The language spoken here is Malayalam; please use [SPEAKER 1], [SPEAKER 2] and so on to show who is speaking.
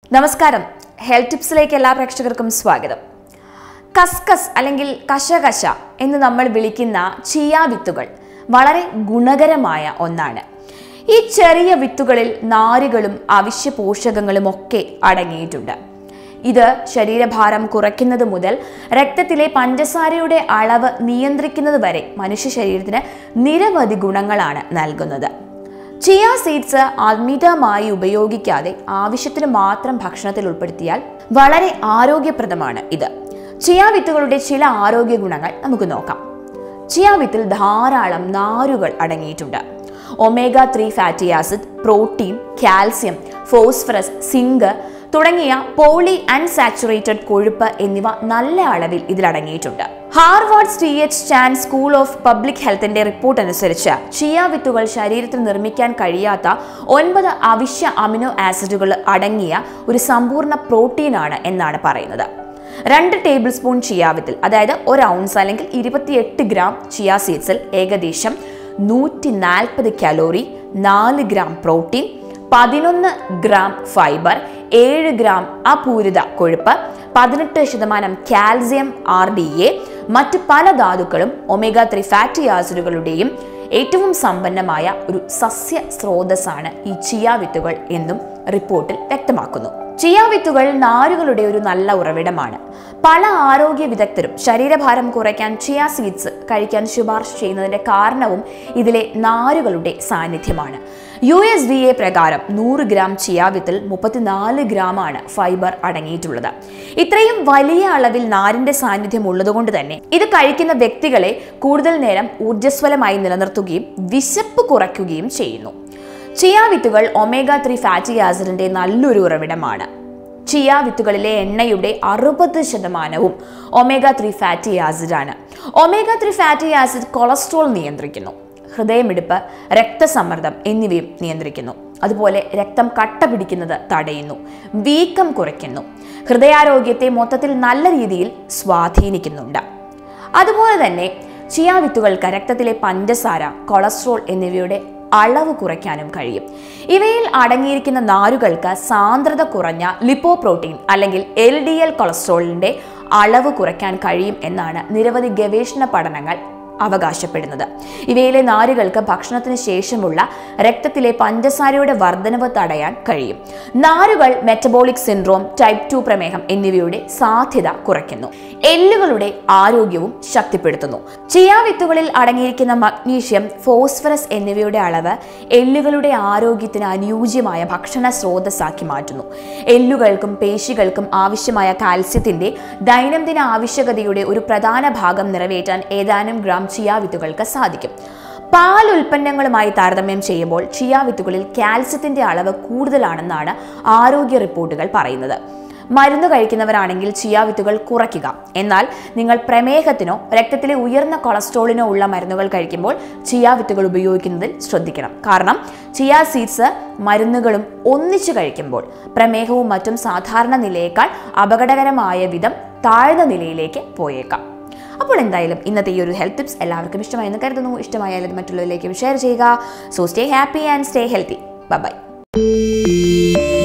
[SPEAKER 1] നമസ്കാരം ഹെൽത്ത് ടിപ്സിലേക്ക് എല്ലാ പ്രേക്ഷകർക്കും സ്വാഗതം കസ്കസ് അല്ലെങ്കിൽ കശകശ എന്ന് നമ്മൾ വിളിക്കുന്ന ചിയ വിത്തുകൾ വളരെ ഗുണകരമായ ഒന്നാണ് ഈ ചെറിയ വിത്തുകളിൽ നാരുകളും അവശ്യ പോഷകങ്ങളും ഒക്കെ അടങ്ങിയിട്ടുണ്ട് ഇത് ശരീരഭാരം കുറയ്ക്കുന്നത് മുതൽ രക്തത്തിലെ പഞ്ചസാരയുടെ അളവ് നിയന്ത്രിക്കുന്നത് വരെ മനുഷ്യ ശരീരത്തിന് നിരവധി ഗുണങ്ങളാണ് നൽകുന്നത് ചിയ സീഡ്സ് അമിതമായി ഉപയോഗിക്കാതെ ആവശ്യത്തിന് മാത്രം ഭക്ഷണത്തിൽ ഉൾപ്പെടുത്തിയാൽ വളരെ ആരോഗ്യപ്രദമാണ് ഇത് ചിയ വിത്തുകളുടെ ചില ആരോഗ്യ ഗുണങ്ങൾ നമുക്ക് നോക്കാം ചിയ വിത്തിൽ ധാരാളം നാരുകൾ അടങ്ങിയിട്ടുണ്ട് omega three fatty acid protein calcium phosphorus zinc തുടങ്ങിയ പോളി അൺസാച്ചുറേറ്റഡ് കൊഴുപ്പ് എന്നിവ നല്ല അളവിൽ ഇതിലടങ്ങിയിട്ടുണ്ട് Harvard T H Chan school of public ഹെൽത്തിന്റെ റിപ്പോർട്ട് അനുസരിച്ച് ചിയ വിത്തുകൾ ശരീരത്തിൽ നിർമ്മിക്കാൻ കഴിയാത്ത ഒൻപത് അവശ്യ അമിനോ ആസിഡുകൾ അടങ്ങിയ ഒരു സമ്പൂർണ്ണ പ്രോട്ടീനാണ് എന്നാണ് പറയുന്നത് രണ്ട് ടേബിൾ സ്പൂൺ ചിയാവിത്തിൽ അതായത് ഒരു ഔൺസ് അല്ലെങ്കിൽ ഇരുപത്തിയെട്ട് ഗ്രാം ചിയ സീഡ്സിൽ ഏകദേശം നൂറ്റി നാൽപ്പത് കലോറി നാല് ഗ്രാം പ്രോട്ടീൻ പതിനൊന്ന് ഗ്രാം ഫൈബർ ഏഴ് ഗ്രാം അപൂരിത കൊഴുപ്പ് പതിനെട്ട് ശതമാനം കാൽസ്യം ആർ ഡി എ മറ്റ് പല ധാതുക്കളും ഒമേഗ ത്രീ ഫാറ്റി ആസിഡുകളുടെയും ഏറ്റവും സമ്പന്നമായ ഒരു സസ്യ സ്രോതസ്സാണ് ഈ ചിയ വിത്തുകൾ എന്നും റിപ്പോർട്ടിൽ വ്യക്തമാക്കുന്നു ചിയ വിത്തുകൾ നാരുകളുടെ ഒരു നല്ല ഉറവിടമാണ് പല ആരോഗ്യ വിദഗ്ധരും ശരീരഭാരം കുറയ്ക്കാൻ ചിയ സീഡ്സ് കഴിക്കാൻ ശുപാർശ ചെയ്യുന്നതിന്റെ കാരണവും ഇതിലെ നാരുകളുടെ സാന്നിധ്യമാണ് യു എസ് ഡി എ പ്രകാരം നൂറ് ഗ്രാം ചിയ വിത്തിൽ മുപ്പത്തിനാല് ഗ്രാമാണ് ഫൈബർ അടങ്ങിയിട്ടുള്ളത് ഇത്രയും വലിയ അളവിൽ നാരിന്റെ സാന്നിധ്യം ഉള്ളതുകൊണ്ട് തന്നെ ഇത് കഴിക്കുന്ന വ്യക്തികളെ കൂടുതൽ നേരം ഊർജ്ജസ്വലമായി നിലനിർത്തുകയും വിശപ്പ് കുറയ്ക്കുകയും ചെയ്യുന്നു ചിയ വിത്തുകൾ ഒമേഗ ത്രീ ഫാറ്റി ആസിഡിന്റെ നല്ലൊരു ഉറവിടമാണ് ചിയ വിത്തുകളിലെ എണ്ണയുടെ അറുപത് ശതമാനവും ഒമേഗ ത്രീ ഫാറ്റി ആസിഡാണ് omega three fatty acid cholesterol നിയന്ത്രിക്കുന്നു ഹൃദയമിടിപ്പ് രക്തസമ്മർദ്ദം എന്നിവയും നിയന്ത്രിക്കുന്നു അതുപോലെ രക്തം കട്ട പിടിക്കുന്നത് തടയുന്നു വീക്കം കുറയ്ക്കുന്നു ഹൃദയാരോഗ്യത്തെ മൊത്തത്തിൽ നല്ല രീതിയിൽ സ്വാധീനിക്കുന്നുണ്ട് അതുപോലെ തന്നെ ചിയ വിത്തുകൾക്ക് രക്തത്തിലെ പഞ്ചസാര കൊളസ്ട്രോൾ എന്നിവയുടെ അളവ് കുറയ്ക്കാനും കഴിയും ഇവയിൽ അടങ്ങിയിരിക്കുന്ന നാരുകൾക്ക് സാന്ദ്രത കുറഞ്ഞ ലിപ്പോപ്രോട്ടീൻ അല്ലെങ്കിൽ എൽ ഡി എൽ കൊളസ്ട്രോളിന്റെ അളവ് കുറയ്ക്കാൻ കഴിയും എന്നാണ് നിരവധി ഗവേഷണ പഠനങ്ങൾ അവകാശപ്പെടുന്നത് ഇവയിലെ നാരുകൾക്ക് ഭക്ഷണത്തിന് ശേഷമുള്ള രക്തത്തിലെ പഞ്ചസാരയുടെ വർധനവ് തടയാൻ കഴിയും നാരുകൾ മെറ്റബോളിക് സിൻഡ്രോം ടൈപ്പ് ടു പ്രമേഹം എന്നിവയുടെ സാധ്യത കുറയ്ക്കുന്നു എല്ലുകളുടെ ആരോഗ്യവും ശക്തിപ്പെടുത്തുന്നു ചിയാ വിത്തുകളിൽ അടങ്ങിയിരിക്കുന്ന മഗ്നീഷ്യം ഫോസ്ഫറസ് എന്നിവയുടെ അളവ് എല്ലുകളുടെ ആരോഗ്യത്തിന് അനുയോജ്യമായ ഭക്ഷണ സ്രോതസ്സാക്കി മാറ്റുന്നു എല്ലുകൾക്കും പേശികൾക്കും ആവശ്യമായ കാൽസ്യത്തിന്റെ ദൈനംദിന ആവശ്യകതയുടെ ഒരു പ്രധാന ഭാഗം നിറവേറ്റാൻ ഏതാനും ഗ്രാം ചിയാ വിത്തുകൾക്ക് സാധിക്കും പാൽ ഉൽപ്പന്നങ്ങളുമായി താരതമ്യം ചെയ്യുമ്പോൾ ചിയാ വിത്തുകളിൽ കാൽസ്യത്തിന്റെ അളവ് കൂടുതലാണെന്നാണ് ആരോഗ്യ റിപ്പോർട്ടുകൾ പറയുന്നത് മരുന്ന് കഴിക്കുന്നവരാണെങ്കിൽ ചിയാ വിത്തുകൾ കുറയ്ക്കുക എന്നാൽ നിങ്ങൾ പ്രമേഹത്തിനോ രക്തത്തിലെ ഉയർന്ന കൊളസ്ട്രോളിനോ ഉള്ള മരുന്നുകൾ കഴിക്കുമ്പോൾ ചിയാ വിത്തുകൾ ഉപയോഗിക്കുന്നതിൽ ശ്രദ്ധിക്കണം കാരണം ചിയാ സീഡ്സ് മരുന്നുകളും ഒന്നിച്ചു കഴിക്കുമ്പോൾ പ്രമേഹവും മറ്റും സാധാരണ നിലയേക്കാൾ അപകടകരമായ വിധം താഴ്ന്ന നിലയിലേക്ക് പോയേക്കാം അപ്പോൾ എന്തായാലും ഇന്നത്തെ ഈ ഒരു ഹെൽത്ത് ടിപ്സ് എല്ലാവർക്കും ഇഷ്ടമായെന്ന് കരുതുന്നു ഇഷ്ടമായാലും ഇത് മറ്റുള്ളവരിലേക്കും ഷെയർ ചെയ്യുക so stay happy and stay healthy by